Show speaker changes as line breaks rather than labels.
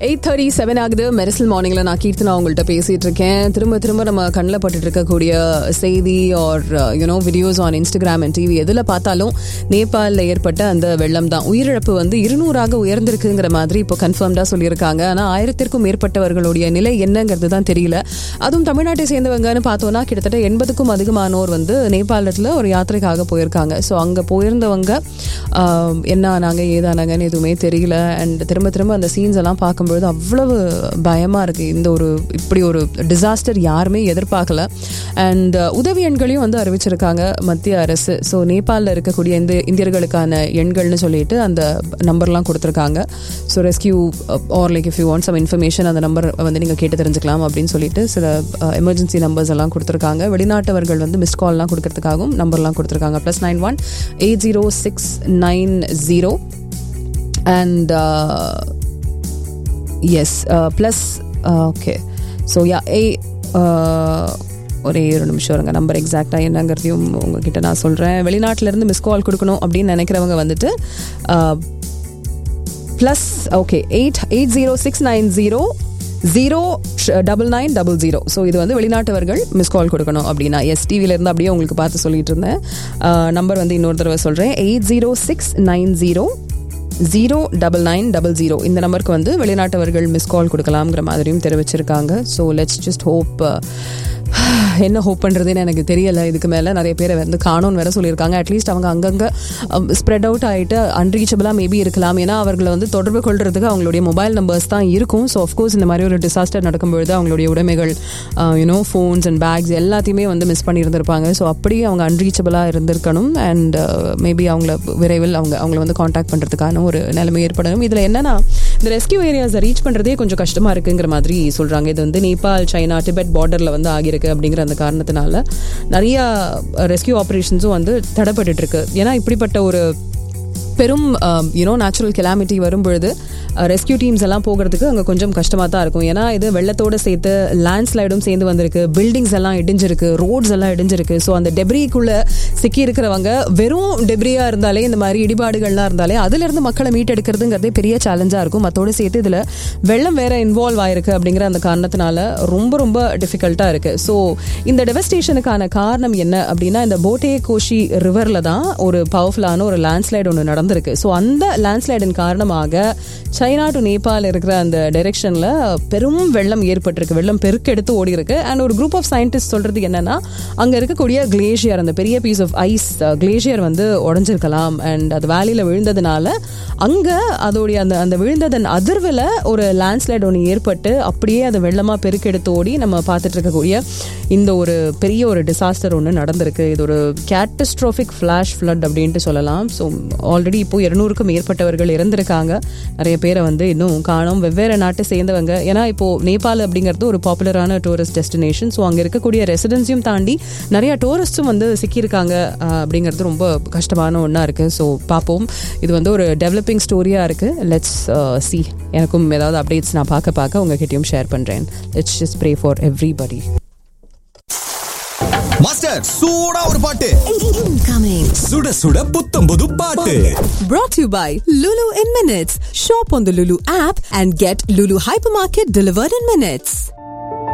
Eight thirty seven ஆகுது மெரிசல் மார்னிங்ல நான் கீர்த்தனா உங்கள்கிட்ட பேசிட்டு இருக்கேன் திரும்ப திரும்ப நம்ம கண்ணில் பட்டுட்டு இருக்கக்கூடிய செய்தி or you know videos on Instagram and TV எதில் பார்த்தாலும் நேபாளில் ஏற்பட்ட அந்த வெள்ளம் தான் உயிரிழப்பு வந்து இருநூறாக உயர்ந்திருக்குங்கிற மாதிரி இப்போ கன்ஃபார்ம்டாக சொல்லியிருக்காங்க ஆனால் ஆயிரத்திற்கும் மேற்பட்டவர்களுடைய நிலை என்னங்கிறது தான் தெரியல அதுவும் தமிழ்நாட்டை சேர்ந்தவங்கன்னு பார்த்தோன்னா கிட்டத்தட்ட எண்பதுக்கும் அதிகமானோர் வந்து நேபாளத்தில் ஒரு யாத்திரைக்காக போயிருக்காங்க ஸோ அங்கே போயிருந்தவங்க ஆஹ், என்ன ஆனாங்க ஏதானாங்கன்னு எதுவுமே தெரியல அண்ட் திரும்ப திரும்ப அந்த சீன்ஸ் எல்லாம் பார்க்கும்பொழுது அவ்வளவு பயமாக இருக்குது இந்த ஒரு இப்படி ஒரு டிசாஸ்டர் யாருமே எதிர்பார்க்கல அண்ட் உதவி எண்களையும் வந்து அறிவிச்சிருக்காங்க மத்திய அரசு ஸோ நேபாளில் இருக்கக்கூடிய இந்த இந்தியர்களுக்கான எண்கள்னு சொல்லிட்டு அந்த நம்பர்லாம் கொடுத்துருக்காங்க so rescue are like if you want some information அந்த நம்பர் வந்து நீங்கள் கேட்டு தெரிஞ்சுக்கலாம் அப்படின்னு சொல்லிட்டு சில எமர்ஜென்சி நம்பர்ஸ் எல்லாம் கொடுத்துருக்காங்க வெளிநாட்டவர்கள் வந்து மிஸ்ட் கால்லாம் கொடுக்கறதுக்காகவும் நம்பர்லாம் கொடுத்துருக்காங்க plus nine one eight zero six nine zero and yes plus okay so yeah ஏ ஒரே ஒரு நிமிஷம் இருங்க நம்பர் எக்ஸாக்டாக என்னங்கிறதையும் உங்ககிட்ட நான் சொல்கிறேன் வெளிநாட்டிலேருந்து மிஸ் கால் கொடுக்கணும் அப்படின்னு நினைக்கிறவங்க வந்துட்டு plus okay eight eight zero six nine zero zero double nine double zero so இது வந்து வெளிநாட்டவர்கள் மிஸ் கால் கொடுக்கணும் அப்படின்னா எஸ் டிவில இருந்து அப்படியே உங்களுக்கு பார்த்து சொல்லிட்டு இருந்தேன் நம்பர் வந்து இன்னொரு தடவை சொல்கிறேன் eight zero six nine zero zero double nine double zero இந்த நம்பருக்கு வந்து வெளிநாட்டவர்கள் மிஸ் கால் கொடுக்கலாம்ங்கிற மாதிரியும் தெரிவிச்சிருக்காங்க ஸோ லெட்ஸ் ஜஸ்ட் ஹோப் என்ன ஹோப் பண்ணுறதுன்னு எனக்கு தெரியல இதுக்கு மேலே நிறைய பேரை வந்து காணோன்னு வேற சொல்லியிருக்காங்க அட்லீஸ்ட் அவங்க அங்கங்கே ஸ்ப்ரெட் அவுட் ஆகிட்டு அன்ரீச்சபிளாக மேபி இருக்கலாம் ஏன்னா அவர்களை வந்து தொடர்பு கொள்றதுக்கு அவங்களுடைய மொபைல் நம்பர்ஸ் தான் இருக்கும் ஸோ அஃப்கோர்ஸ் இந்த மாதிரி ஒரு டிசாஸ்டர் நடக்கும்பொழுது அவங்களுடைய உடைமைகள் யூனோ ஃபோன்ஸ் அண்ட் பேக்ஸ் எல்லாத்தையுமே வந்து மிஸ் பண்ணியிருந்திருப்பாங்க ஸோ அப்படியே அவங்க அன்ரீச்சபிளாக இருந்திருக்கணும் அண்ட் மேபி அவங்கள விரைவில் அவங்க அவங்கள வந்து காண்டாக்ட் பண்ணுறதுக்கான ஒரு நிலைமை ஏற்படணும் இதில் என்னன்னா இந்த ரெஸ்கியூ ஏரியாஸை ரீச் பண்ணுறதே கொஞ்சம் கஷ்டமாக இருக்குங்கிற மாதிரி சொல்கிறாங்க இது வந்து நேபாள் சைனா டிபெட் பார்டரில் வந்து ஆகியிருக்கு அப்படிங்கிற அந்த காரணத்தினால நிறையா ரெஸ்கியூ ஆப்ரேஷன்ஸும் வந்து தடைப்பட்டுட்டு இருக்கு ஏன்னா இப்படிப்பட்ட ஒரு பெரும் யூனோ நேச்சுரல் கெலாமிட்டி வரும்பொழுது ரெஸ்கியூ டீம்ஸ் எல்லாம் போகிறதுக்கு அங்கே கொஞ்சம் கஷ்டமாக தான் இருக்கும் ஏன்னா இது வெள்ளத்தோடு சேர்த்து லேண்ட்ஸ்லைடும் சேர்ந்து வந்திருக்கு பில்டிங்ஸ் எல்லாம் இடிஞ்சிருக்கு ரோட்ஸ் எல்லாம் இடிஞ்சிருக்கு ஸோ அந்த டெப்ரிக்குள்ளே சிக்கி இருக்கிறவங்க வெறும் டெப்ரியாக இருந்தாலே இந்த மாதிரி இடிபாடுகள்லாம் இருந்தாலே அதுலேருந்து மக்களை மீட்டெடுக்கிறதுங்கிறதே பெரிய சேலஞ்சாக இருக்கும் மற்றோடு சேர்த்து இதில் வெள்ளம் வேற இன்வால்வ் ஆயிருக்கு அப்படிங்கிற அந்த காரணத்தினால ரொம்ப ரொம்ப டிஃபிகல்ட்டாக இருக்குது ஸோ இந்த டெவஸ்டேஷனுக்கான காரணம் என்ன அப்படின்னா இந்த போட்டே கோஷி ரிவரில் தான் ஒரு பவர்ஃபுல்லான ஒரு லேண்ட்ஸ்லைடு ஒன்று நடந்திருக்கு ஸோ அந்த லேண்ட்ஸ்லைடின் காரணமாக சைனா டு நேபாள் இருக்கிற அந்த டைரெக்ஷனில் பெரும் வெள்ளம் ஏற்பட்டிருக்கு வெள்ளம் பெருக்கெடுத்து ஓடி இருக்கு அண்ட் ஒரு குரூப் ஆஃப் சயின்டிஸ்ட் சொல்றது என்னன்னா அங்கே இருக்கக்கூடிய கிளேஷியர் அந்த பெரிய பீஸ் ஆஃப் ஐஸ் கிளேஷியர் வந்து உடஞ்சிருக்கலாம் அண்ட் அது வேலியில் விழுந்ததுனால அங்கே அதோடைய அந்த அந்த விழுந்ததன் அதிர்வில் ஒரு லேண்ட்ஸ்லைட் ஒன்று ஏற்பட்டு அப்படியே அது வெள்ளமாக பெருக்கெடுத்து ஓடி நம்ம பார்த்துட்டு இருக்கக்கூடிய இந்த ஒரு பெரிய ஒரு டிசாஸ்டர் ஒன்று நடந்திருக்கு இது ஒரு கேட்டஸ்ட்ரோஃபிக் ஃப்ளாஷ் ஃப்ளட் அப்படின்ட்டு சொல்லலாம் ஸோ ஆல்ரெடி இப்போ இருநூறுக்கும் மேற்பட்டவர்கள் இறந்திருக்காங்க நிறைய பேரை வந்து இன்னும் காணும் வெவ்வேறு நாட்டை சேர்ந்தவங்க ஏன்னா இப்போ நேபாள் அப்படிங்கிறது ஒரு பாப்புலரான டூரிஸ்ட் டெஸ்டினேஷன் ஸோ அங்கே இருக்கக்கூடிய ரெசிடென்ஸையும் தாண்டி நிறைய டூரிஸ்ட்டும் வந்து சிக்கியிருக்காங்க அஹ், அப்படிங்கிறது ரொம்ப கஷ்டமான ஒன்றா இருக்குது ஸோ பார்ப்போம் இது வந்து ஒரு டெவலப்பிங் ஸ்டோரியாக இருக்குது லெட்ஸ் சி எனக்கும் ஏதாவது அப்டேட்ஸ் நான் பார்க்க பார்க்க உங்ககிட்டயும் ஷேர் பண்ணுறேன் let's just pray for everybody
master சூடா ஒரு பாட்டு
Incoming.
சுட சுட புத்தம் புது பாட்டு
Brought to you by Lulu in Minutes. Shop on the Lulu app and get Lulu Hypermarket delivered in minutes.